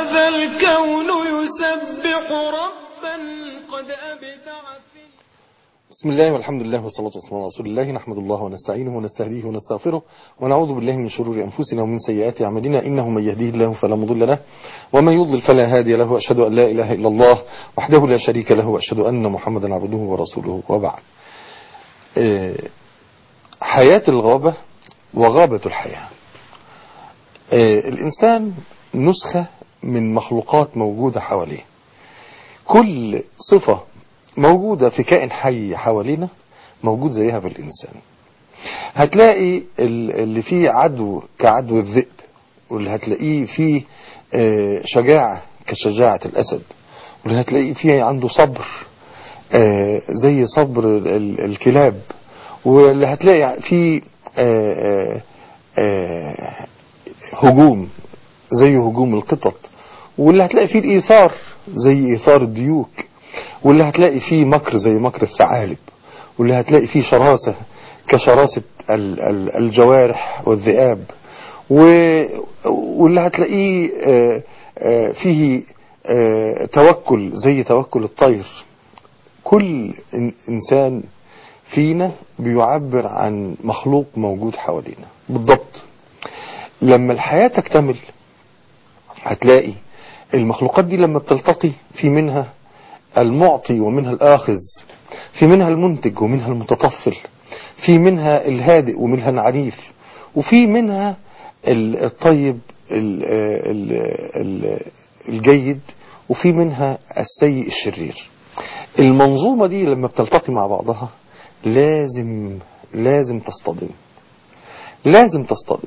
هذا الكون يسبح ربا قد أبدع في بسم الله والحمد لله والصلاة والسلام على رسول الله نحمد الله ونستعينه ونستهديه ونستغفره ونعوذ بالله من شرور أنفسنا ومن سيئات أعمالنا إنه من يهديه الله فلا مضل له ومن يضلل فلا هادي له وأشهد أن لا إله إلا الله وحده لا شريك له وأشهد أن محمدا عبده ورسوله وبعد آه، حياة الغابة وغابة الحياة آه، الإنسان نسخة من مخلوقات موجودة حواليه كل صفة موجودة في كائن حي حوالينا موجود زيها في الإنسان هتلاقي ال- اللي فيه عدو كعدو الذئب واللي هتلاقيه فيه آه، شجاعة كشجاعة الأسد واللي هتلاقيه فيه عنده صبر آه، زي صبر ال- ال- الكلاب واللي هتلاقي فيه آه، آه، آه، هجوم زي هجوم القطط واللي هتلاقي فيه الإيثار زي إيثار الديوك واللي هتلاقي فيه مكر زي مكر الثعالب واللي هتلاقي فيه شراسة كشراسة ال- ال- الجوارح والذئاب و- واللي هتلاقيه آه، آه، فيه آه، توكل زي توكل الطير كل إن- إنسان فينا بيعبر عن مخلوق موجود حوالينا بالضبط لما الحياة تكتمل هتلاقي المخلوقات دي لما بتلتقي في منها المعطي ومنها الآخذ في منها المنتج ومنها المتطفل في منها الهادئ ومنها العنيف وفي منها ال- الطيب ال- ال- ال- الجيد وفي منها السيء الشرير المنظومة دي لما بتلتقي مع بعضها لازم لازم تصطدم لازم تصطدم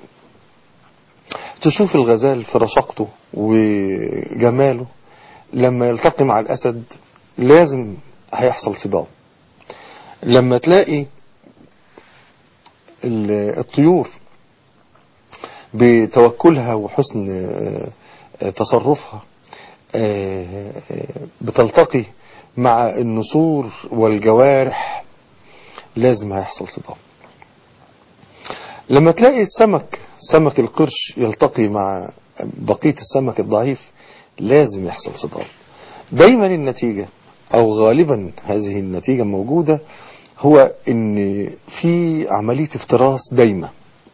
تشوف الغزال في رشاقته وجماله لما يلتقي مع الأسد لازم هيحصل صدام لما تلاقي ال- الطيور بتوكلها وحسن آه، آه، تصرفها آه، آه، بتلتقي مع النسور والجوارح لازم هيحصل صدام لما تلاقي السمك سمك القرش يلتقي مع بقية السمك الضعيف لازم يحصل صدام دايما النتيجة او غالبا هذه النتيجة موجودة هو ان في عملية افتراس دايمة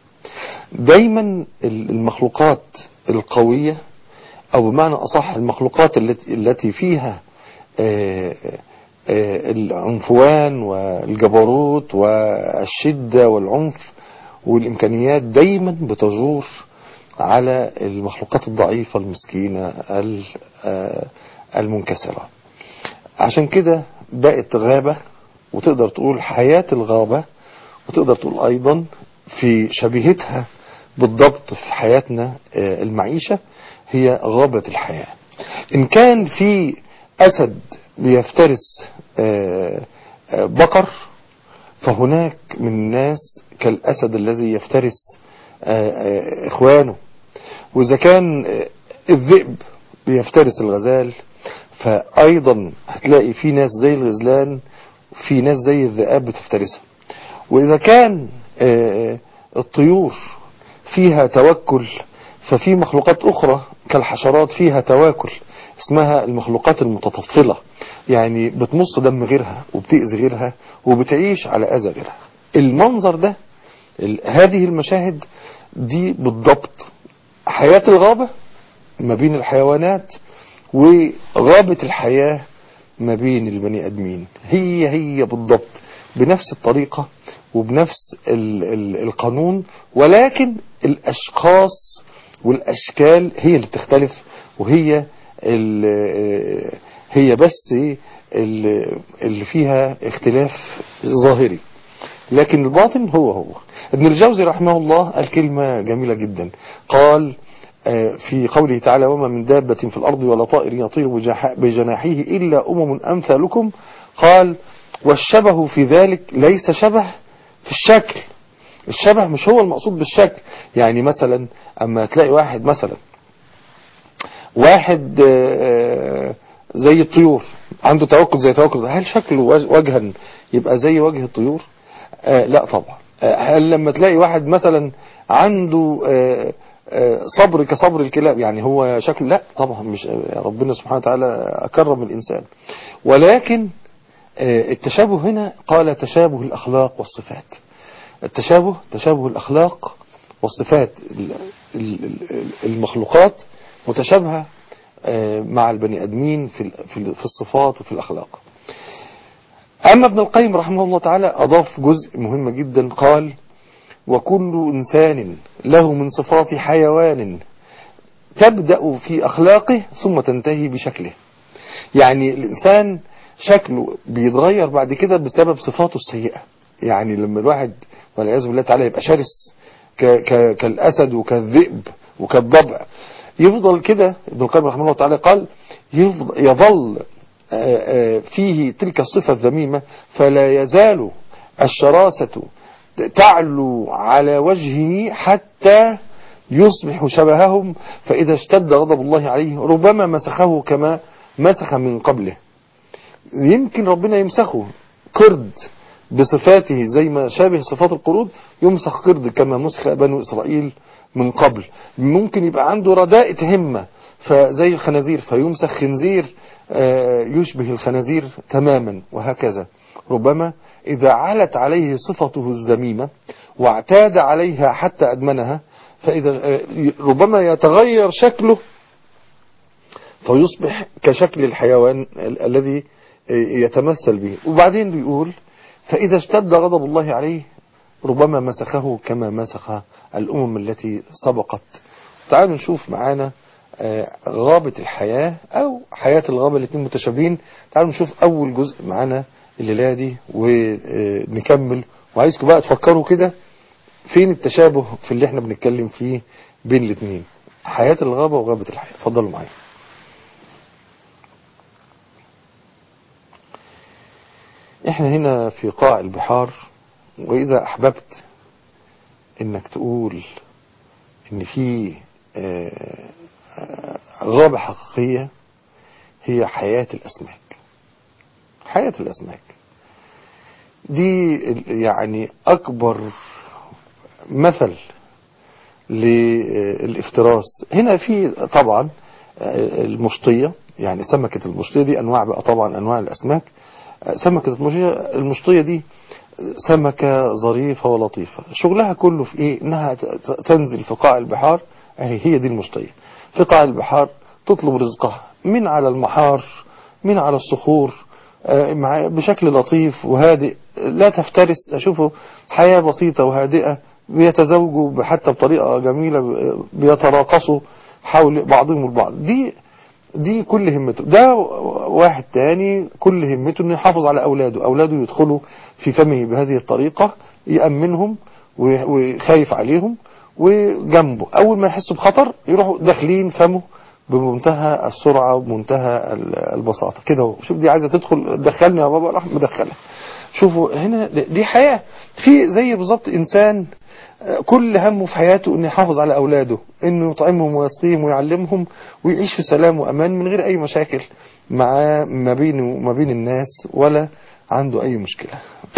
دايما المخلوقات القوية او بمعنى اصح المخلوقات التي, التي فيها آه، آه، العنفوان والجبروت والشدة والعنف والامكانيات دايما بتجور على المخلوقات الضعيفة المسكينة ال- آه، المنكسرة عشان كده بقت غابة وتقدر تقول حياة الغابة وتقدر تقول أيضا في شبيهتها بالضبط في حياتنا آه، المعيشة هي غابة الحياة إن كان في أسد بيفترس آه، آه، بقر فهناك من الناس كالأسد الذي يفترس آه، آه، إخوانه وإذا كان آه، الذئب بيفترس الغزال فأيضا هتلاقي في ناس زي الغزلان في ناس زي الذئاب بتفترسها وإذا كان آه، الطيور فيها توكل ففي مخلوقات أخرى كالحشرات فيها تواكل اسمها المخلوقات المتطفلة يعني بتمص دم غيرها وبتأذي غيرها وبتعيش على أذى غيرها المنظر ده ال- هذه المشاهد دي بالضبط حياة الغابة ما بين الحيوانات وغابة الحياة ما بين البني ادمين هي هي بالضبط بنفس الطريقة وبنفس ال ال القانون ولكن الاشخاص والاشكال هي اللي بتختلف وهي ال- هي بس ال- اللي فيها اختلاف ظاهري لكن الباطن هو هو ابن الجوزي رحمه الله قال كلمة جميلة جدا قال آه، في قوله تعالى وما من دابة في الأرض ولا طائر يطير بجح- بجناحيه إلا أمم أمثالكم قال والشبه في ذلك ليس شبه في الشكل الشبه مش هو المقصود بالشكل يعني مثلا أما تلاقي واحد مثلا واحد آه، زي الطيور عنده توكل زي توكل هل شكله وج- وجها يبقى زي وجه الطيور آه لا طبعا آه هل لما تلاقي واحد مثلا عنده آه آه، صبر كصبر الكلاب يعني هو شكله لا طبعا مش ربنا سبحانه وتعالى أكرم الإنسان ولكن آه، التشابه هنا قال تشابه الأخلاق والصفات التشابه تشابه الأخلاق والصفات ال- ال- ال- المخلوقات متشابهة آه، مع البني آدمين في ال- في ال- في الصفات وفي الأخلاق أما ابن القيم رحمه الله تعالى أضاف جزء مهم جدا قال وكل إنسان له من صفات حيوان تبدأ في أخلاقه ثم تنتهي بشكله يعني الإنسان شكله بيتغير بعد كده بسبب صفاته السيئة يعني لما الواحد والعياذ بالله تعالى يبقى شرس ك ك كالأسد وكالذئب وكالضبع يفضل كده ابن القيم رحمه الله تعالى قال يفضل يظل آه، آه، فيه تلك الصفة الذميمة فلا يزال الشراسة تعلو على وجهه حتى يصبح شبههم فإذا اشتد غضب الله عليه ربما مسخه كما مسخ من قبله يمكن ربنا يمسخه قرد بصفاته زي ما شابه صفات القرود يمسخ قرد كما مسخ بنو إسرائيل من قبل ممكن يبقى عنده رداءة همة فزي الخنازير فيمسخ خنزير آه، يشبه الخنازير تماما وهكذا ربما إذا علت عليه صفته الذميمة واعتاد عليها حتى أدمنها فإذا آه، ربما يتغير شكله فيصبح كشكل الحيوان ال- الذي يتمثل به وبعدين بيقول فإذا اشتد غضب الله عليه ربما مسخه كما مسخ الأمم التي سبقت تعالوا نشوف معانا آه، غابة الحياة أو حياة الغابة الاثنين متشابهين تعالوا نشوف أول جزء معانا الليلة دي ونكمل وعايزكم بقى تفكروا كده فين التشابه في اللي احنا بنتكلم فيه بين الاثنين حياة الغابة وغابة الحياة اتفضلوا معايا احنا هنا في قاع البحار واذا احببت انك تقول ان في آه، آه، غابة حقيقية هي حياة الاسماك حياة الاسماك دي ال- يعني اكبر مثل للافتراس هنا في طبعا آه، المشطية يعني سمكة المشطية دي انواع بقى طبعا انواع الاسماك سمكة المشطية المشطية دي سمكة ظريفة ولطيفة شغلها كله في ايه انها ت- ت- تنزل في قاع البحار اهي هي دي المشطية في قاع البحار تطلب رزقها من على المحار من على الصخور آه، مع- بشكل لطيف وهادئ لا تفترس اشوفه حياة بسيطة وهادئة بيتزوجوا حتى بطريقة جميلة ب- بيتراقصوا حول بعضهم البعض دي دي كل همته ده واحد تاني كل همته انه يحافظ على اولاده اولاده يدخلوا في فمه بهذه الطريقة يأمنهم و- وخايف عليهم وجنبه اول ما يحسوا بخطر يروحوا داخلين فمه بمنتهى السرعة وبمنتهى ال- البساطة كده اهو. شوف دي عايزة تدخل دخلني يا بابا راح مدخلها شوفوا هنا دي حياة في زي بالظبط انسان كل همه في حياته انه يحافظ على اولاده انه يطعمهم ويسقيهم ويعلمهم ويعيش في سلام وامان من غير اي مشاكل مع ما بينه وما بين الناس ولا عنده اي مشكلة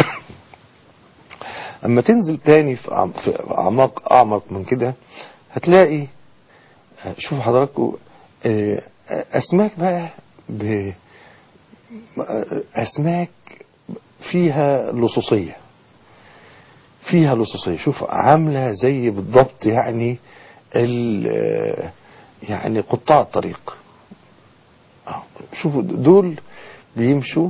اما تنزل تاني في أعم- في اعماق اعمق من كده هتلاقي شوفوا حضراتكم آه، اسماك بقى ب اسماك فيها لصوصيه فيها لصوصية شوف عاملة زي بالضبط يعني ال يعني قطاع الطريق آه، شوفوا دول بيمشوا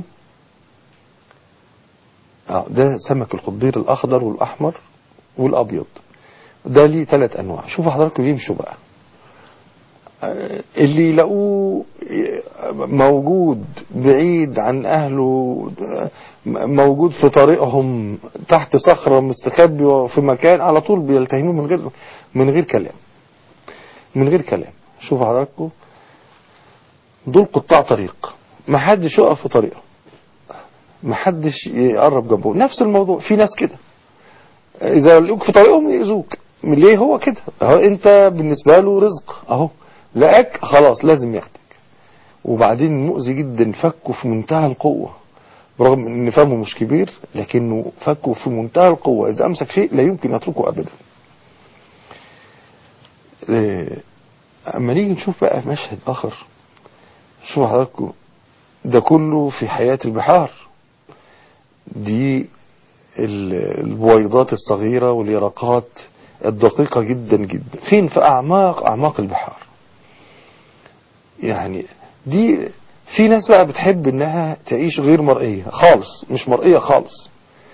اه ده سمك القدير الاخضر والاحمر والابيض ده ليه ثلاث انواع شوفوا حضراتكم بيمشوا بقى آه، اللي يلاقوه موجود بعيد عن اهله موجود في طريقهم تحت صخرة مستخبي في مكان على طول بيلتهموه من غير من غير كلام من غير كلام شوفوا حضراتكم دول قطاع طريق ما حدش يقف في طريقه ما حدش يقرب جنبه نفس الموضوع في ناس كده اذا لقوك في طريقهم يأذوك ليه هو كده اهو انت بالنسبة له رزق اهو لقاك خلاص لازم ياخدك وبعدين مؤذي جدا فكه في منتهى القوة برغم ان فمه مش كبير لكنه فكه في منتهى القوة اذا امسك شيء لا يمكن يتركه ابدا آه، اما نيجي نشوف بقى مشهد اخر شوفوا حضراتكم ده كله في حياة البحار دي ال- البويضات الصغيرة واليرقات الدقيقة جدا جدا فين في أعماق أعماق البحار يعني دي في ناس بقى بتحب انها تعيش غير مرئية خالص مش مرئية خالص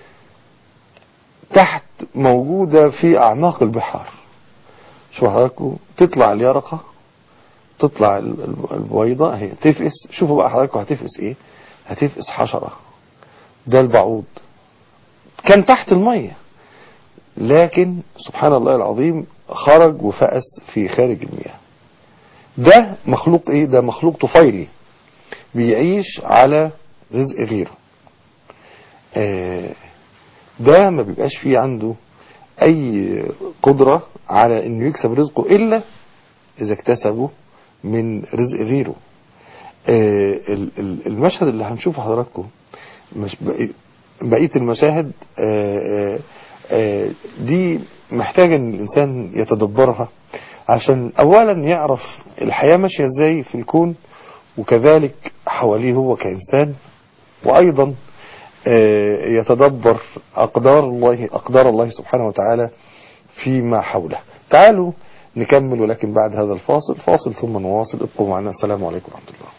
تحت موجودة في أعماق البحار شوفوا حضراتكم تطلع اليرقة تطلع ال- ال- البويضة هي تفقس شوفوا بقى حضراتكم هتفقس ايه هتفقس حشرة ده البعوض كان تحت المية لكن سبحان الله العظيم خرج وفقس في خارج المياه ده مخلوق ايه ده مخلوق طفيلي بيعيش على رزق غيره آه، ده ما بيبقاش فيه عنده اي قدرة على انه يكسب رزقه الا اذا اكتسبه من رزق غيره آه، ال- ال- المشهد اللي هنشوفه حضراتكم مش بقي- بقية المشاهد آه، آه، آه، دي محتاجة ان الانسان يتدبرها عشان اولا يعرف الحياة ماشية ازاي في الكون وكذلك حواليه هو كإنسان وايضا آه، يتدبر اقدار الله اقدار الله سبحانه وتعالى فيما حوله تعالوا نكمل ولكن بعد هذا الفاصل فاصل ثم نواصل ابقوا معنا السلام عليكم ورحمة الله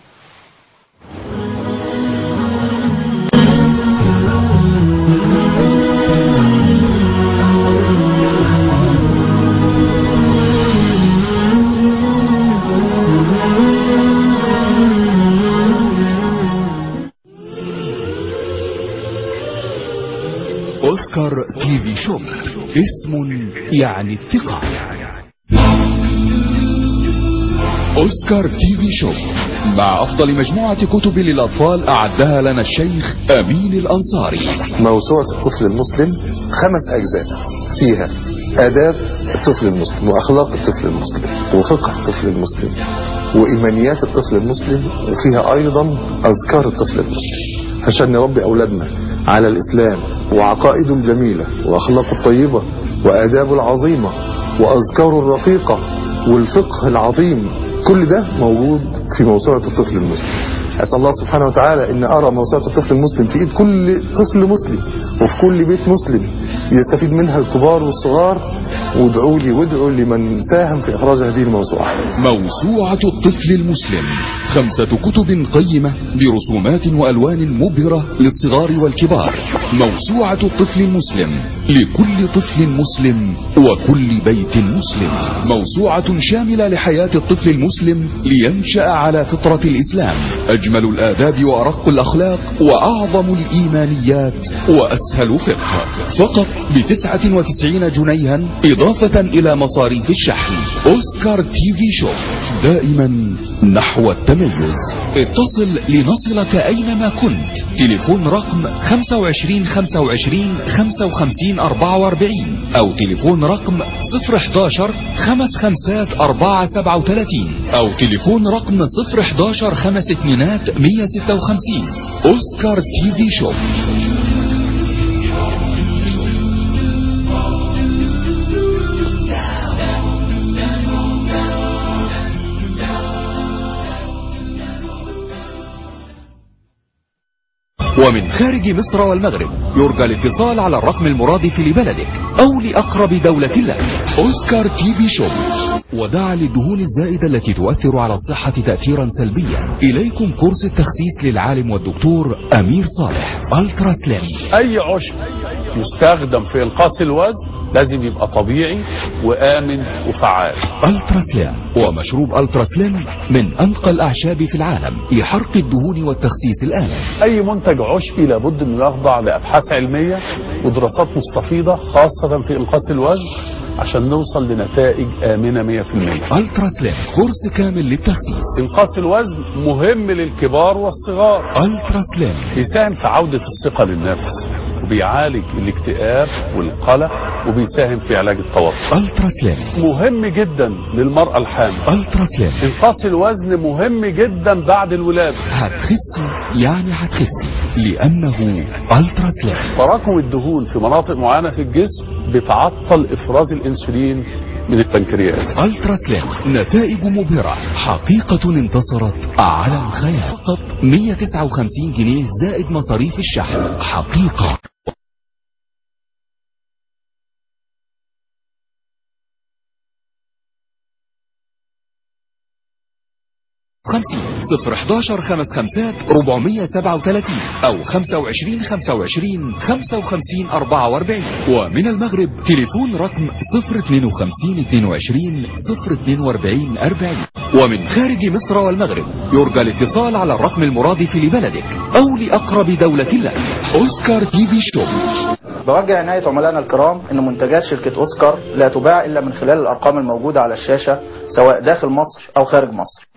أوسكار تي في شوب اسم يعني الثقة أوسكار تي في شوب مع أفضل مجموعة كتب للأطفال أعدها لنا الشيخ أمين الأنصاري موسوعة الطفل المسلم خمس أجزاء فيها آداب الطفل المسلم وأخلاق الطفل المسلم وفقه الطفل المسلم وإيمانيات الطفل المسلم وفيها أيضا أذكار الطفل المسلم عشان نربي أولادنا على الإسلام وعقائده الجميلة وأخلاقه الطيبة وآدابه العظيمة وأذكاره الرقيقة والفقه العظيم كل ده موجود في موسوعة الطفل المسلم أسأل الله سبحانه وتعالى أن أرى موسوعة الطفل المسلم في إيد كل طفل مسلم وفي كل بيت مسلم يستفيد منها الكبار والصغار وادعوا لي وادعوا لمن ساهم في إخراج هذه الموسوعة موسوعة الطفل المسلم خمسة كتب قيمة برسومات وألوان مبهرة للصغار والكبار موسوعة الطفل المسلم لكل طفل مسلم وكل بيت مسلم موسوعة شاملة لحياة الطفل المسلم لينشأ على فطرة الإسلام أجمل الآداب وأرق الأخلاق وأعظم الإيمانيات وأسهل فقه فقط بتسعة وتسعين جنيها إضافة إلى مصاريف الشحن أوسكار تي في شوب دائما نحو التميز اتصل لنصلك أينما كنت تليفون رقم 25 25 55 44 أو تليفون رقم 011 خمس خمسات 4 37 أو تليفون رقم 011 خمس اتنينات 156 أوسكار تي في شوب ومن خارج مصر والمغرب يرجى الاتصال على الرقم المرادف لبلدك أو لأقرب دولة لك أوسكار تي في شوب ودع للدهون الزائدة التي تؤثر على الصحة تأثيرا سلبيا إليكم كورس التخسيس للعالم والدكتور أمير صالح ألترا سليم اي عشب يستخدم في انقاص الوزن لازم يبقى طبيعي وامن وفعال ألترا سليم ومشروب ألترا سليم من أنقى الأعشاب في العالم لحرق الدهون والتخسيس الآمن اي منتج عشبي لابد انه يخضع لابحاث علميه ودراسات مستفيضه خاصه في انقاص الوزن عشان نوصل لنتائج امنه 100% ألترا سليم كورس كامل للتخسيس انقاص الوزن مهم للكبار والصغار ألترا سليم بيساهم في عوده الثقه للنفس وبيعالج الاكتئاب والقلق وبيساهم في علاج التوتر ألترا سليم مهم جدا للمراه الحامل ألترا سليم انقاص الوزن مهم جدا بعد الولاده هتخسي يعني هتخسي لأنه ألترا سليم تراكم الدهون في مناطق معينة في الجسم بتعطل إفراز الأنسولين من البنكرياس الترا سليم نتائج مبهرة حقيقة انتصرت على الخيال فقط 159 جنيه زائد مصاريف الشحن حقيقة خمسين صفر حداشر خمس خمسات ربعمية سبعة وتلاتين أو خمسة وعشرين خمسة وعشرين خمسة وخمسين أربعة واربعين ومن المغرب تليفون رقم صفر اتنين وخمسين اتنين وعشرين صفر اتنين واربعين أربعين ومن خارج مصر والمغرب يرجى الاتصال على الرقم المرادف لبلدك أو لأقرب دولة لك أوسكار تي في شوب بوجه عناية عملائنا الكرام أن منتجات شركة أوسكار لا تباع إلا من خلال الأرقام الموجودة على الشاشة سواء داخل مصر أو خارج مصر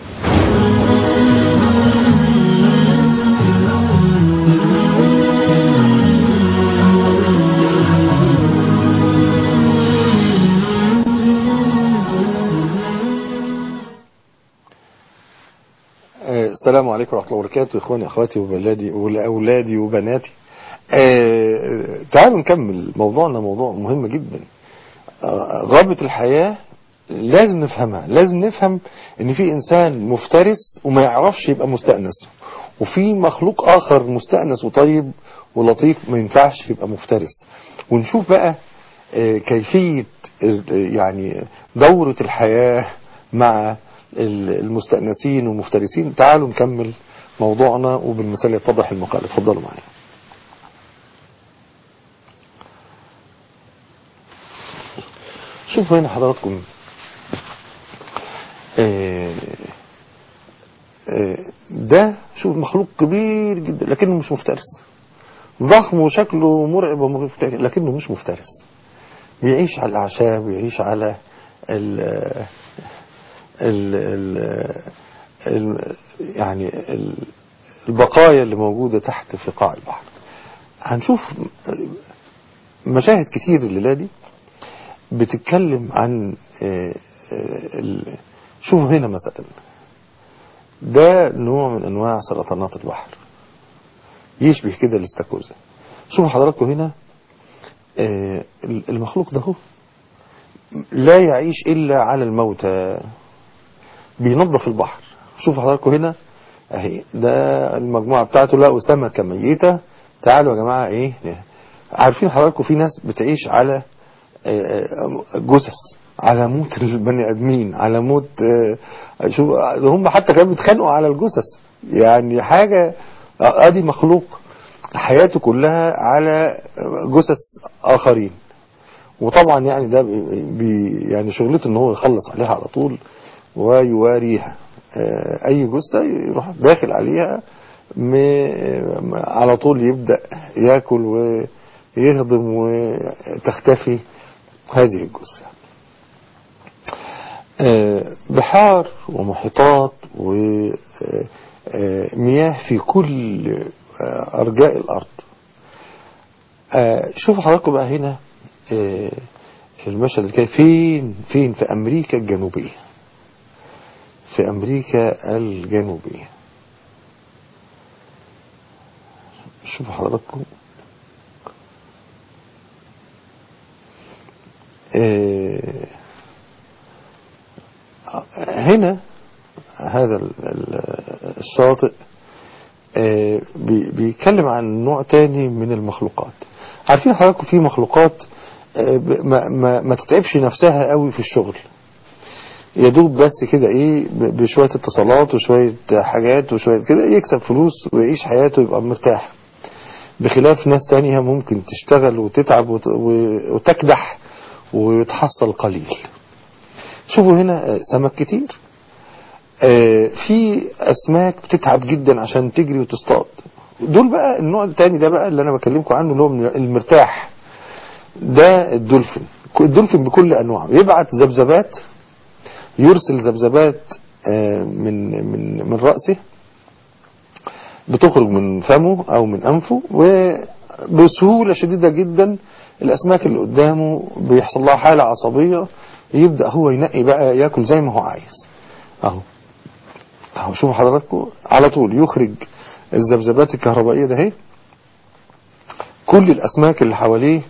آه، السلام عليكم ورحمة الله وبركاته إخواني أخواتي وبلادي وأولادي وبناتي آه، تعالوا نكمل موضوعنا موضوع مهم جدا آه، غابة الحياة لازم نفهمها لازم نفهم ان في انسان مفترس وما يعرفش يبقى مستأنس وفي مخلوق اخر مستأنس وطيب ولطيف ما ينفعش يبقى مفترس ونشوف بقى آه، كيفية آه، يعني دورة الحياة مع المستأنسين والمفترسين تعالوا نكمل موضوعنا وبالمثال يتضح المقال اتفضلوا معايا شوفوا هنا حضراتكم آه، آه، ده شوف مخلوق كبير جدا لكنه مش مفترس ضخم وشكله مرعب ومخيف لكنه مش مفترس بيعيش على الأعشاب ويعيش على ال ال ال ال يعني ال البقايا اللي موجودة تحت في قاع البحر هنشوف مشاهد كتير الليلة دي بتتكلم عن آه، آه، ال- شوفوا هنا مثلا ده نوع من انواع سرطانات البحر يشبه كده الاستاكوزا شوفوا حضراتكم هنا آه، المخلوق ده هو لا يعيش الا على الموتى بينظف البحر شوفوا حضراتكم هنا اهي ده المجموعة بتاعته لقوا سمكة ميتة تعالوا يا جماعة ايه عارفين حضراتكم في ناس بتعيش على آه، جثث على موت البني ادمين على موت آه، شوف هم حتى كانوا بيتخانقوا على الجثث يعني حاجة آه، ادي مخلوق حياته كلها على جثث اخرين وطبعا يعني ده بي بي- يعني شغلته ان هو يخلص عليها على طول ويواريها آه، اي جثة يروح داخل عليها م- على طول يبدأ ياكل ويهضم وتختفي هذه الجثة آه، بحار ومحيطات ومياه في كل آه، أرجاء الأرض آه، شوفوا حضراتكم بقى هنا آه، المشهد الجاي فين فين في أمريكا الجنوبية في أمريكا الجنوبية شوفوا حضراتكم آه، هنا هذا ال- ال- الشاطئ آه، بي- بيتكلم عن نوع تاني من المخلوقات عارفين حضراتكم في مخلوقات آه، ب- ما, ما, ما تتعبش نفسها قوي في الشغل يدوب بس كده ايه ب- بشوية اتصالات وشوية حاجات وشوية كده يكسب فلوس ويعيش حياته يبقى مرتاح بخلاف ناس تانية ممكن تشتغل وتتعب وت- و- وتكدح ويتحصل قليل شوفوا هنا آه، سمك كتير آه، في اسماك بتتعب جدا عشان تجري وتصطاد دول بقى النوع التاني ده بقى اللي انا بكلمكم عنه اللي هو من المرتاح ده الدولفين الدولفين بكل انواعه يبعت ذبذبات يرسل ذبذبات آه، من من من راسه بتخرج من فمه او من انفه وبسهوله شديده جدا الاسماك اللي قدامه بيحصل لها حاله عصبيه يبدا هو ينقي بقى ياكل زي ما هو عايز اهو اهو شوفوا حضراتكم على طول يخرج الذبذبات الكهربائيه ده اهي كل الاسماك اللي حواليه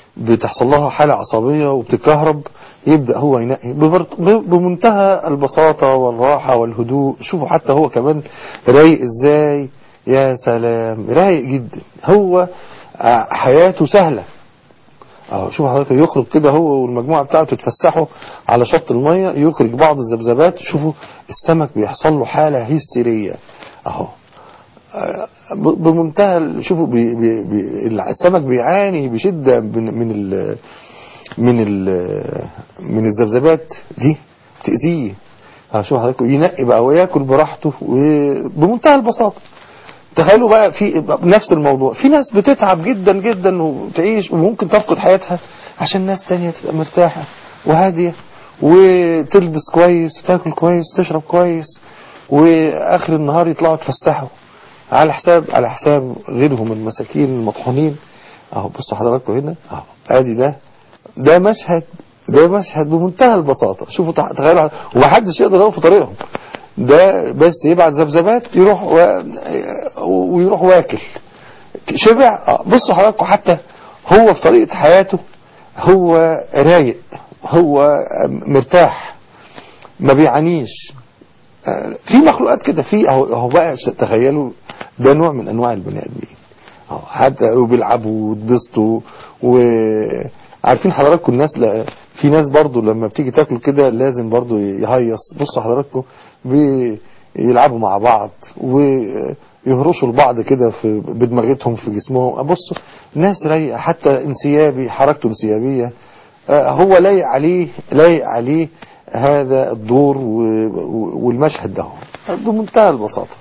بتحصل لها حالة عصبية وبتتكهرب يبدأ هو ينقي ببر- ب- بمنتهى البساطة والراحة والهدوء شوفوا حتى هو كمان رايق ازاي يا سلام رايق جدا هو آه، حياته سهلة اه شوف حضرتك يخرج كده هو والمجموعة بتاعته يتفسحوا على شط المية يخرج بعض الذبذبات شوفوا السمك بيحصل له حالة هستيرية اهو آه، ب- بمنتهى ال- شوفوا بي بي بي السمك بيعاني بشدة من من ال من ال من الذبذبات دي تأذيه اه شوف حضرتك ينقي بقى وياكل براحته وبمنتهى البساطة تخيلوا بقى في نفس الموضوع في ناس بتتعب جدا جدا وتعيش وممكن تفقد حياتها عشان ناس تانية تبقى مرتاحة وهادية وتلبس كويس وتاكل كويس وتشرب كويس واخر النهار يطلعوا يتفسحوا على حساب على حساب غيرهم المساكين المطحونين اهو بصوا حضراتكم هنا اهو ادي ده ده مشهد ده مشهد بمنتهى البساطة شوفوا تع- تخيلوا ومحدش يقدر يقف في طريقهم ده بس يبعت ذبذبات يروح و... ويروح واكل شبع آه، بصوا حضراتكم حتى هو في طريقة حياته هو رايق هو مرتاح ما بيعانيش آه، في مخلوقات كده في اهو اهو بقى تخيلوا ده نوع من انواع البني ادمين اهو حتى وبيلعبوا ويتبسطوا وعارفين حضراتكم الناس لا في ناس برضو لما بتيجي تاكل كده لازم برضو يهيص بصوا حضراتكم بيلعبوا مع بعض ويهرشوا لبعض كده في بدماغتهم في جسمهم بصوا ناس رايقه حتى انسيابي حركته انسيابيه آه، هو لايق عليه لايق عليه هذا الدور و- و- والمشهد ده بمنتهى البساطة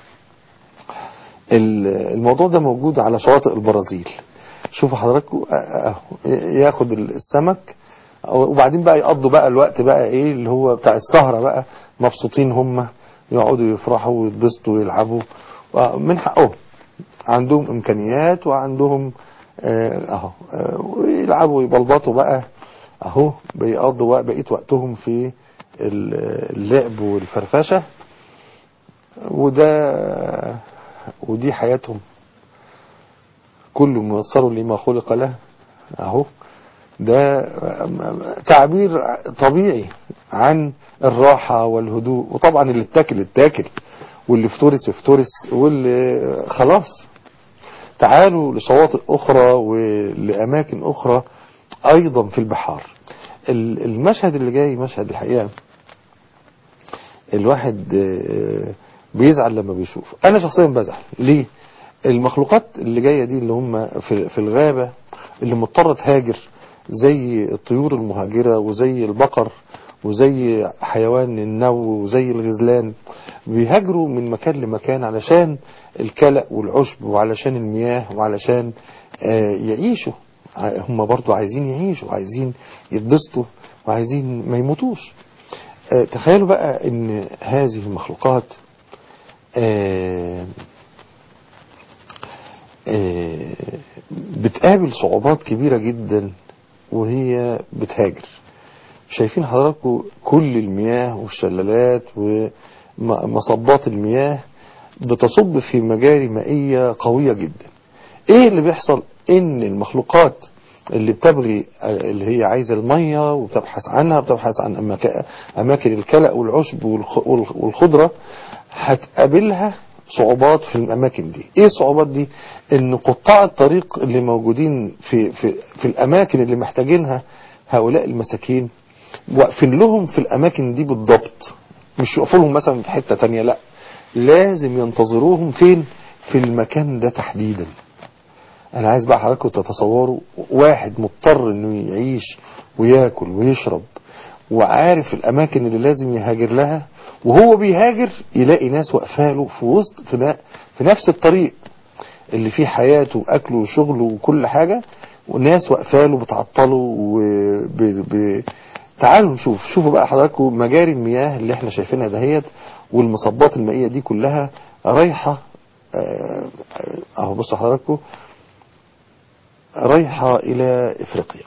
ال- الموضوع ده موجود على شواطئ البرازيل شوفوا حضراتكم آه، آه، ياخد السمك وبعدين بقى يقضوا بقى الوقت بقى ايه اللي هو بتاع السهرة بقى مبسوطين هم يقعدوا يفرحوا ويتبسطوا ويلعبوا آه، من حقهم عندهم امكانيات وعندهم آه، اهو آه، ويلعبوا ويبلبطوا بقى اهو بيقضوا وق- بقية وقتهم في ال- اللعب والفرفشة وده ودي حياتهم كل ميسر لما خلق له اهو ده تعبير طبيعي عن الراحة والهدوء وطبعا اللي اتاكل اتاكل واللي افترس افترس واللي خلاص تعالوا لشواطئ أخرى ولأماكن أخرى أيضا في البحار ال- المشهد اللي جاي مشهد الحقيقة الواحد آه، بيزعل لما بيشوف أنا شخصيا بزعل ليه المخلوقات اللي جاية دي اللي هم في في الغابة اللي مضطرة تهاجر زي الطيور المهاجرة وزي البقر وزي حيوان النو وزي الغزلان بيهاجروا من مكان لمكان علشان الكلأ والعشب وعلشان المياه وعلشان آه، يعيشوا ع- هم برضو عايزين يعيشوا عايزين يتبسطوا وعايزين ما يموتوش آه، تخيلوا بقى ان هذه المخلوقات آه، آه، بتقابل صعوبات كبيرة جدا وهي بتهاجر شايفين حضراتكم كل المياه والشلالات ومصبات المياه بتصب في مجاري مائية قوية جدا ايه اللي بيحصل ان المخلوقات اللي بتبغي اللي هي عايزة المية وبتبحث عنها بتبحث عن أماك- أماكن الكلأ والعشب والخ- والخ- والخضرة هتقابلها صعوبات في الأماكن دي ايه الصعوبات دي ان قطاع الطريق اللي موجودين في, في, في الأماكن اللي محتاجينها هؤلاء المساكين واقفين لهم في الأماكن دي بالضبط مش يقفوا لهم مثلا في حتة تانية لا لازم ينتظروهم فين في المكان ده تحديدا انا عايز بقى حضراتكم تتصوروا واحد مضطر انه يعيش وياكل ويشرب وعارف الاماكن اللي لازم يهاجر لها وهو بيهاجر يلاقي ناس واقفاله في وسط في, نا- في نفس الطريق اللي فيه حياته واكله وشغله وكل حاجة وناس واقفاله بتعطله وب... ب... تعالوا نشوف شوفوا بقى حضراتكم مجاري المياه اللي احنا شايفينها دهيت والمصبات المائية دي كلها رايحة آه، آه، اهو بصوا حضراتكم رايحة إلى إفريقيا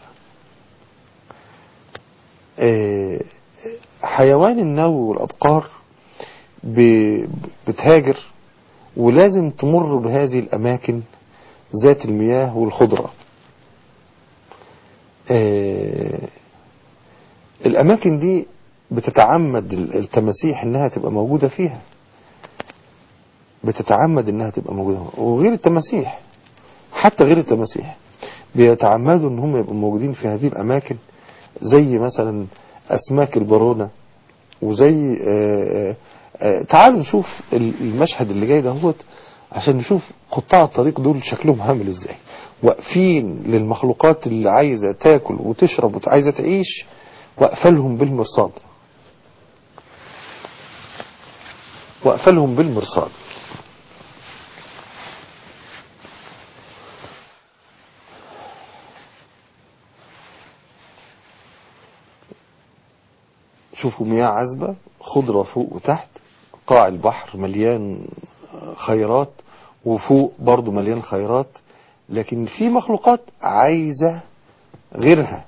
آه، حيوان النو والأبقار ب- بتهاجر ولازم تمر بهذه الأماكن ذات المياه والخضرة آه، الأماكن دي بتتعمد التماسيح إنها تبقى موجودة فيها بتتعمد إنها تبقى موجودة وغير التماسيح حتى غير التماسيح بيتعمدوا إن هم يبقوا موجودين في هذه الأماكن زي مثلا أسماك البرونة وزي آه، آه، تعالوا نشوف المشهد اللي جاي دهوت عشان نشوف قطاع الطريق دول شكلهم عامل ازاي واقفين للمخلوقات اللي عايزة تاكل وتشرب وعايزة تعيش واقفلهم بالمرصاد واقفلهم بالمرصاد شوفوا مياه عذبة خضرة فوق وتحت قاع البحر مليان خيرات وفوق برضو مليان خيرات لكن في مخلوقات عايزة غيرها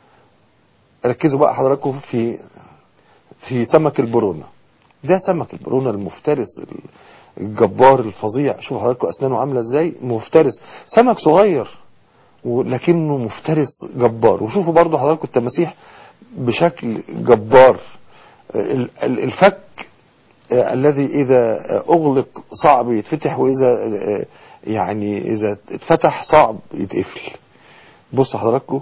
ركزوا بقى حضراتكم في في سمك البرونة ده سمك البرونة المفترس الجبار الفظيع شوفوا حضراتكم أسنانه عاملة ازاي مفترس سمك صغير ولكنه مفترس جبار وشوفوا برضو حضراتكم التماسيح بشكل جبار ال- ال- الفك آه، الذي إذا أغلق صعب يتفتح وإذا آه، يعني إذا اتفتح صعب يتقفل بص حضراتكم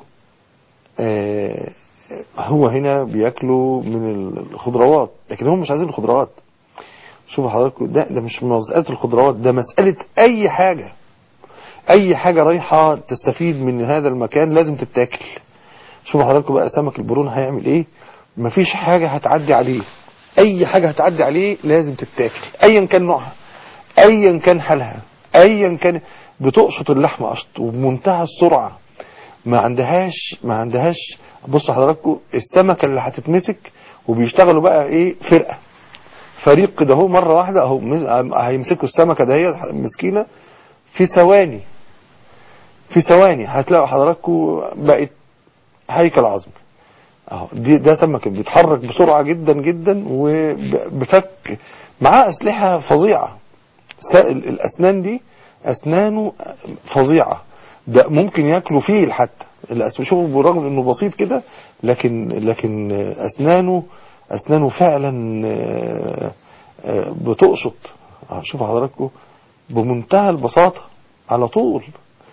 آه، هو هنا بياكلوا من الخضروات لكن هم مش عايزين الخضروات شوفوا حضراتكم ده ده مش مسألة الخضروات ده مسألة أي حاجة أي حاجة رايحة تستفيد من هذا المكان لازم تتاكل شوفوا حضراتكم بقى سمك البرون هيعمل ايه مفيش حاجة هتعدي عليه اي حاجة هتعدي عليه لازم تتاكل ايا كان نوعها ايا كان حالها ايا كان بتقشط اللحمة قشط وبمنتهى السرعة ما عندهاش ما عندهاش بصوا حضراتكم السمكة اللي هتتمسك وبيشتغلوا بقى ايه فرقة فريق كده اهو مرة واحدة اهو مس- هيمسكوا السمكة دهيت مسكينة في ثواني في ثواني هتلاقوا حضراتكم بقت هيكل عظمي اهو دي ده سمك بيتحرك بسرعة جدا جدا وبفك معاه اسلحة فظيعة س- ال- الاسنان دي اسنانه فظيعة ده ممكن ياكلوا فيل حتى الأس- شوفوا بالرغم انه بسيط كده لكن لكن اسنانه اسنانه فعلا آه، آه، بتقشط آه، شوفوا حضراتكم بمنتهى البساطة على طول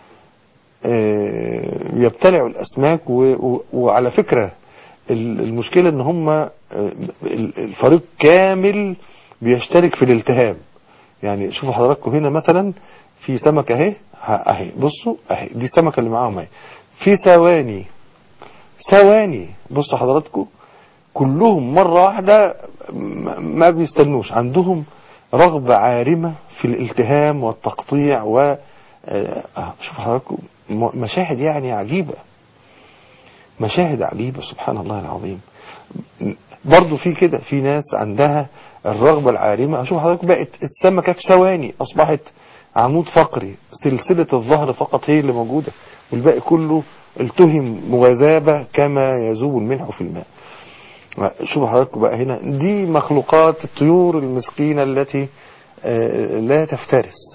آه، يبتلعوا الاسماك و- و- وعلى فكرة ال- المشكلة ان هم آه، ال- الفريق كامل بيشترك في الالتهام يعني شوفوا حضراتكم هنا مثلا في سمكة اهي ها- اهي بصوا اهي دي السمكة اللي معاهم اهي في ثواني ثواني بصوا حضراتكم كلهم مرة واحدة م- ما بيستنوش عندهم رغبة عارمة في الالتهام والتقطيع و آه، شوف حضراتكم م- مشاهد يعني عجيبة مشاهد عجيبة سبحان الله العظيم برضو في كده في ناس عندها الرغبة العارمة شوف حضرتك بقت السمكة في ثواني أصبحت عمود فقري سلسلة الظهر فقط هي اللي موجودة والباقي كله التهم وذاب كما يذوب الملح في الماء شوف حضراتكم بقى هنا دي مخلوقات الطيور المسكينة التي آه، لا تفترس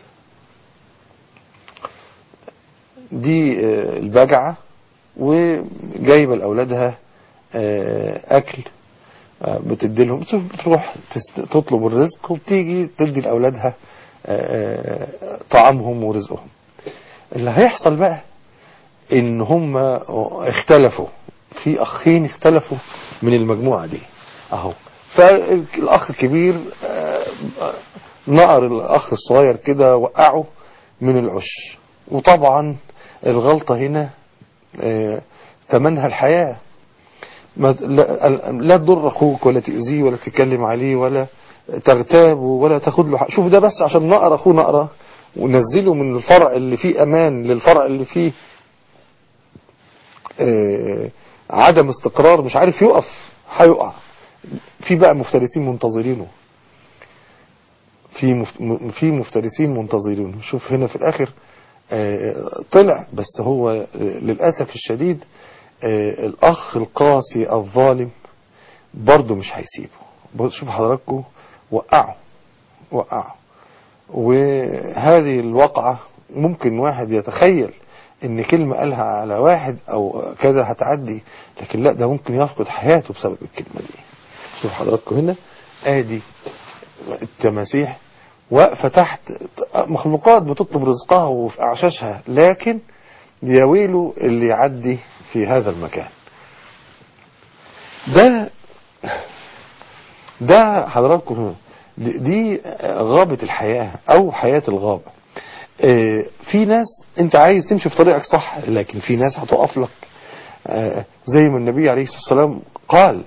دي آه، البجعة وجايبة لأولادها آه، أكل آه، بتدي لهم بتروح تست- تطلب الرزق وبتيجي تدي لأولادها آه، آه، طعامهم ورزقهم اللي هيحصل بقى ان هم اختلفوا في اخين اختلفوا من المجموعة دي اهو فالاخ الكبير آه، آه، نقر الاخ الصغير كده وقعه من العش وطبعا الغلطة هنا آه، تمنها الحياة ما لا, لا تضر اخوك ولا تأذيه ولا تتكلم عليه ولا تغتابه ولا تاخد له حق شوف ده بس عشان نقر اخوه نقرة ونزله من الفرع اللي فيه امان للفرع اللي فيه آه، عدم استقرار مش عارف يقف هيقع في بقى مفترسين منتظرينه في مفت- م- في مفترسين منتظرينه شوف هنا في الاخر آه، طلع بس هو آه، للاسف الشديد آه، الاخ القاسي الظالم برضه مش هيسيبه بص- شوف حضراتكم وقعوا وقعوا وهذه الوقعة ممكن واحد يتخيل ان كلمة قالها على واحد او كذا هتعدي لكن لا ده ممكن يفقد حياته بسبب الكلمة دي شوف حضراتكم هنا ادي التماسيح واقفة تحت مخلوقات بتطلب رزقها وفي اعشاشها لكن يا ويله اللي يعدي في هذا المكان ده ده حضراتكم دي- دي غابة الحياة او حياة الغابة آه، في ناس انت عايز تمشي في طريقك صح لكن في ناس هتقف لك آه، زي ما النبي عليه الصلاة والسلام قال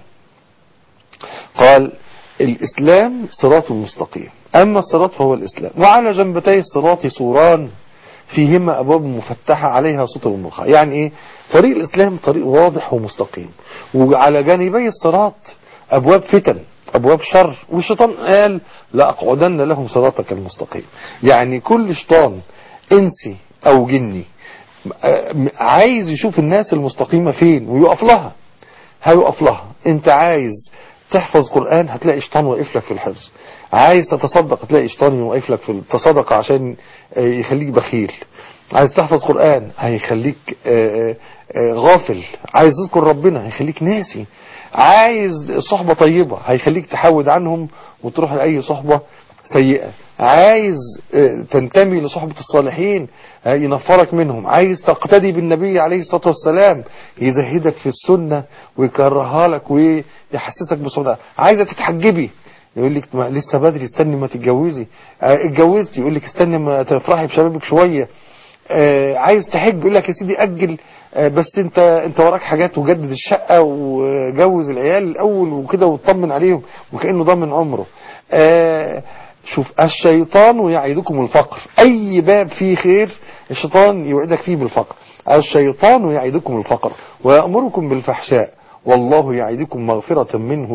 قال الإسلام صراط مستقيم أما الصراط فهو الإسلام وعلى جنبتي الصراط سوران فيهما أبواب مفتحة عليها سطر مرخى يعني إيه طريق الإسلام طريق واضح ومستقيم وعلى جانبي الصراط أبواب فتن أبواب شر والشيطان قال لأقعدن لهم صراطك المستقيم يعني كل شيطان إنسي أو جني آه، عايز يشوف الناس المستقيمة فين ويقف لها هيقف لها انت عايز تحفظ قرآن هتلاقي شيطان واقف لك في الحفظ عايز تتصدق هتلاقي شيطان واقف لك في التصدق عشان آه، يخليك بخيل عايز تحفظ قرآن هيخليك آه، آه، غافل عايز تذكر ربنا هيخليك ناسي عايز صحبة طيبة هيخليك تحود عنهم وتروح لأي صحبة سيئة عايز آه، تنتمي لصحبة الصالحين آه، ينفرك منهم عايز تقتدي بالنبي عليه الصلاة والسلام يزهدك في السنة ويكرهها لك ويحسسك بصعوبة عايزة تتحجبي يقول لك ما لسه بدري استني ما تتجوزي آه، اتجوزتي يقول لك استني ما تفرحي بشبابك شوية آه، عايز تحج يقول لك يا سيدي اجل آه، بس انت انت وراك حاجات وجدد الشقه وجوز العيال الاول وكده وتطمن عليهم وكانه ضامن عمره آه، شوف الشيطان يعيدكم الفقر اي باب فيه خير الشيطان يوعدك فيه بالفقر الشيطان يعيدكم الفقر ويأمركم بالفحشاء والله يعيدكم مغفرة منه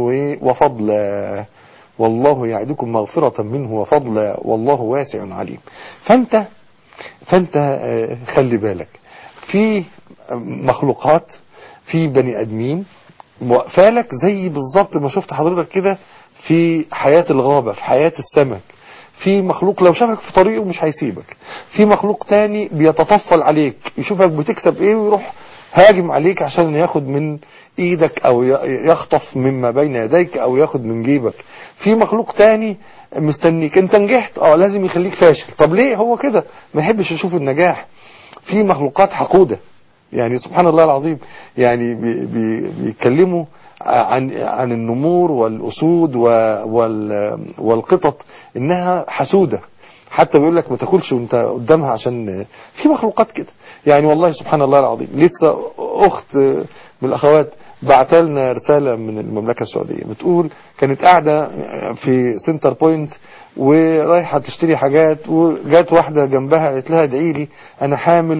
وفضلا والله يعيدكم مغفرة منه وفضلا والله واسع عليم فانت فانت آه، خلي بالك في مخلوقات في بني ادمين واقفالك زي بالظبط ما شفت حضرتك كده في حياة الغابة في حياة السمك في مخلوق لو شافك في طريقه مش هيسيبك في مخلوق تاني بيتطفل عليك يشوفك بتكسب ايه ويروح هاجم عليك عشان ياخد من ايدك او ي- يخطف مما بين يديك او ياخد من جيبك في مخلوق تاني مستنيك انت نجحت اه لازم يخليك فاشل طب ليه هو كده ما يحبش يشوف النجاح في مخلوقات حقودة يعني سبحان الله العظيم يعني بي بي بيتكلموا عن عن النمور والاسود و- وال والقطط انها حسوده حتى بيقول لك ما تاكلش وانت قدامها عشان في مخلوقات كده يعني والله سبحان الله العظيم لسه اخت من الاخوات بعت لنا رساله من المملكه السعوديه بتقول كانت قاعده في سنتر بوينت ورايحه تشتري حاجات وجات واحده جنبها قالت لها ادعي لي انا حامل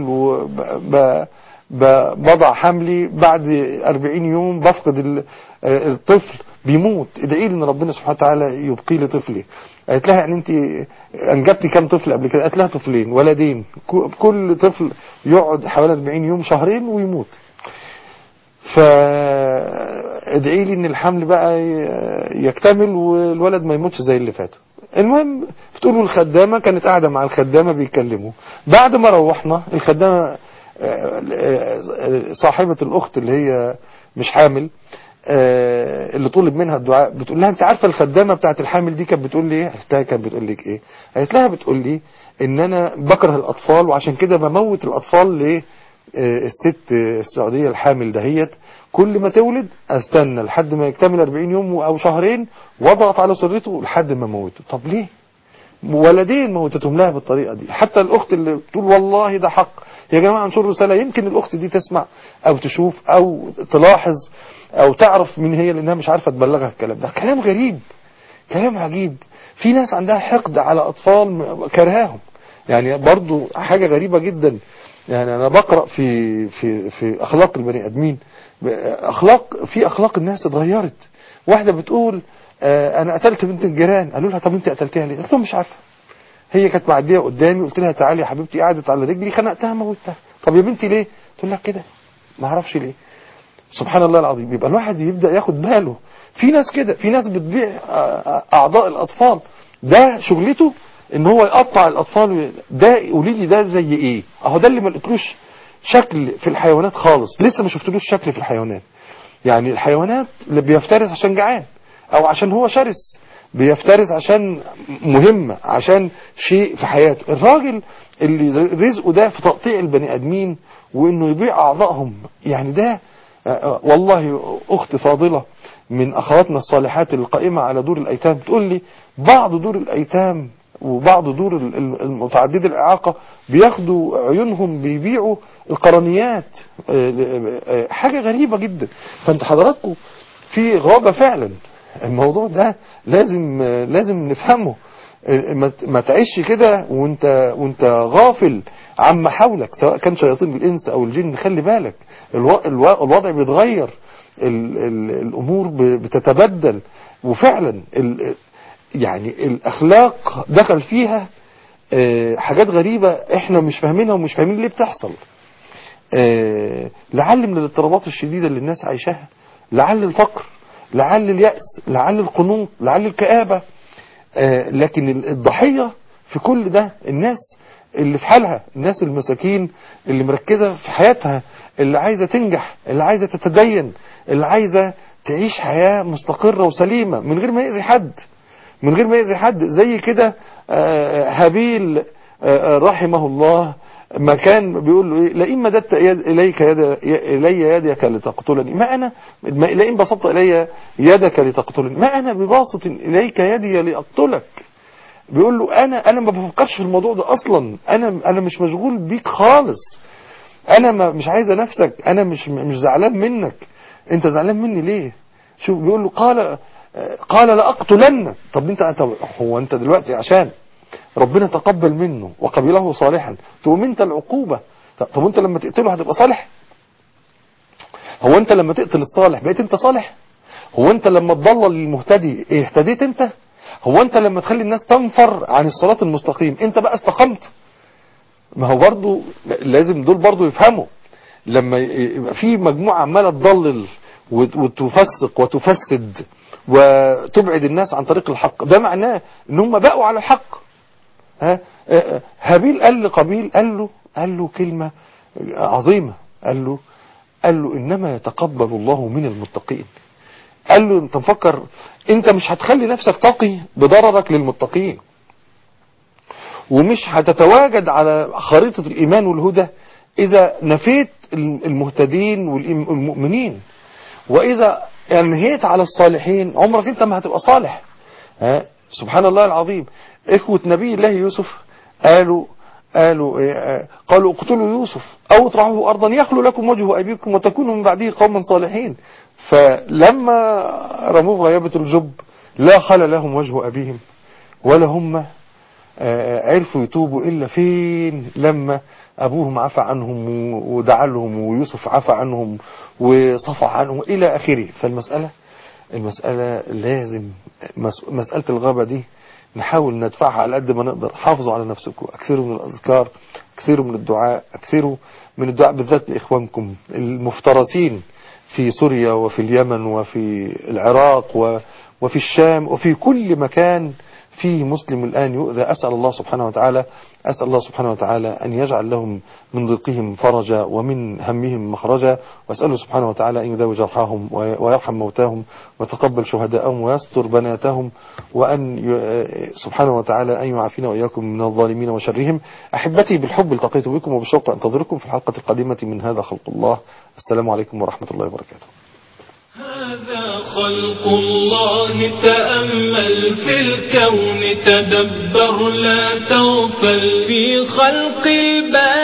وب ب- بضع حملي بعد 40 يوم بفقد ال- آه، الطفل بيموت ادعي لي ان ربنا سبحانه وتعالى يبقي لي طفلي قالت لها يعني انت انجبتي كام طفل قبل كده قالت لها طفلين ولدين ك- كل طفل يقعد حوالي 40 يوم شهرين ويموت فادعي لي ان الحمل بقى ي- يكتمل والولد ما يموتش زي اللي فاتوا المهم بتقولوا الخدامة كانت قاعدة مع الخدامة بيتكلموا بعد ما روحنا الخدامة آه، آه، صاحبة الأخت اللي هي مش حامل آه، اللي طلب منها الدعاء بتقول لها انت عارفة الخدامة بتاعت الحامل دي كانت بتقول لي ايه قالت لها كانت بتقول لك ايه قالت لها بتقول لي ان انا بكره الاطفال وعشان كده بموت الاطفال ليه آه، الست السعودية الحامل دهيت كل ما تولد استنى لحد ما يكتمل 40 يوم او شهرين واضغط على سرته لحد ما موته طب ليه ولدين موتتهم لها بالطريقة دي حتى الأخت اللي بتقول والله ده حق يا جماعة انشر رسالة يمكن الأخت دي تسمع أو تشوف أو تلاحظ أو تعرف مين هي لأنها مش عارفة تبلغها الكلام ده كلام غريب كلام عجيب في ناس عندها حقد على أطفال م- كرهاهم يعني برضو حاجة غريبة جدا يعني أنا بقرأ في في في أخلاق البني آدمين ب- أخلاق في أخلاق الناس اتغيرت واحدة بتقول آه، أنا قتلت بنت الجيران قالوا لها طب أنت قتلتيها ليه؟ قالت لهم مش عارفة هي كانت معديه قدامي قلت لها تعالي يا حبيبتي قعدت على رجلي خنقتها موتها طب يا بنتي ليه تقول لك كده ما اعرفش ليه سبحان الله العظيم يبقى الواحد يبدا ياخد باله في ناس كده في ناس بتبيع آه، اعضاء الاطفال ده شغلته ان هو يقطع الاطفال وي- ده قولي لي ده زي ايه اهو ده اللي ما لقيتلوش شكل في الحيوانات خالص لسه ما شفتلوش شكل في الحيوانات يعني الحيوانات اللي بيفترس عشان جعان او عشان هو شرس بيفترس عشان مهمة عشان شيء في حياته الراجل اللي رزقه ده في تقطيع البني ادمين وانه يبيع اعضائهم يعني ده آه، آه، والله اخت فاضلة من اخواتنا الصالحات القائمة على دور الايتام تقول لي بعض دور الايتام وبعض دور ال- ال- المتعدد الاعاقة بياخدوا عيونهم بيبيعوا القرنيات آه، آه، حاجة غريبة جدا فانت حضراتكم في غابة فعلا الموضوع ده لازم لازم نفهمه ما ما تعيش كده وانت وانت غافل عما حولك سواء كان شياطين الانس او الجن خلي بالك الو- الو- الوضع بيتغير ال ال الامور ب- بتتبدل وفعلا ال يعني الاخلاق دخل فيها آه، حاجات غريبة احنا مش فاهمينها ومش فاهمين ليه بتحصل آه، لعل من الاضطرابات الشديدة اللي الناس عايشاها لعل الفقر لعل اليأس لعل القنوط لعل الكآبة آه، لكن ال- الضحية في كل ده الناس اللي في حالها الناس المساكين اللي مركزة في حياتها اللي عايزة تنجح اللي عايزة تتدين اللي عايزة تعيش حياة مستقرة وسليمة من غير ما يأذي حد من غير ما يأذي حد زي كده آه، هابيل آه، آه، رحمه الله ما كان بيقول له ايه لئن مددت يد اليك يد الي يدك لتقتلني ما انا ما- لئن بسطت الي يدك لتقتلني ما انا بباسط اليك يدي لاقتلك بيقول له انا انا ما بفكرش في الموضوع ده اصلا انا انا مش مشغول بيك خالص انا ما مش عايزه نفسك انا مش مش زعلان منك انت زعلان مني ليه شوف بيقول له قال قال لاقتلنك طب انت طب هو انت دلوقتي عشان ربنا تقبل منه وقبله صالحا تقوم انت العقوبة طب, طب انت لما تقتله هتبقى صالح هو انت لما تقتل الصالح بقيت انت صالح هو انت لما تضلل المهتدي ايه اهتديت انت هو انت لما تخلي الناس تنفر عن الصراط المستقيم انت بقى استقمت ما هو برضو لازم دول برضو يفهموا لما يبقى في مجموعة عمالة تضلل وت- وتفسق وتفسد وتبعد الناس عن طريق الحق ده معناه ان هم بقوا على الحق ها آه، هابيل قال لقابيل قال له قال له كلمة عظيمة قال له قال له انما يتقبل الله من المتقين قال له انت مفكر انت مش هتخلي نفسك تقي بضررك للمتقين ومش هتتواجد على خريطة الإيمان والهدى إذا نفيت المهتدين والمؤمنين وإذا انهيت على الصالحين عمرك أنت ما هتبقى صالح ها سبحان الله العظيم إخوة نبي الله يوسف قالوا قالوا إيه آه، قالوا اقتلوا يوسف أو اطرحوه أرضا يخلو لكم وجه أبيكم وتكونوا من بعده قوما صالحين فلما رموه في غيابة الجب لا خل لهم وجه أبيهم ولا هم آه، عرفوا يتوبوا إلا فين لما أبوهم عفى عنهم و- ودعا لهم ويوسف عفى عنهم وصفح عنهم إلى آخره فالمسألة المسألة لازم مس- مسألة الغابة دي نحاول ندفعها على قد ما نقدر حافظوا على نفسكم اكثروا من الأذكار اكثروا من الدعاء اكثروا من الدعاء بالذات لإخوانكم المفترسين في سوريا وفي اليمن وفي العراق و- وفي الشام وفي كل مكان فيه مسلم الآن يؤذى أسأل الله سبحانه وتعالى أسأل الله سبحانه وتعالى أن يجعل لهم من ضيقهم فرجا ومن همهم مخرجا وأسأله سبحانه وتعالى أن يداوي جرحاهم وي- ويرحم موتاهم ويتقبل شهداءهم ويستر بناتهم وأن ي- سبحانه وتعالى أن يعافينا وإياكم من الظالمين وشرهم أحبتي بالحب التقيت بكم وبالشوق أنتظركم في الحلقة القادمة من هذا خلق الله السلام عليكم ورحمة الله وبركاته هذا خلق الله تأمل في الكون تدبر لا تغفل في خلق الباري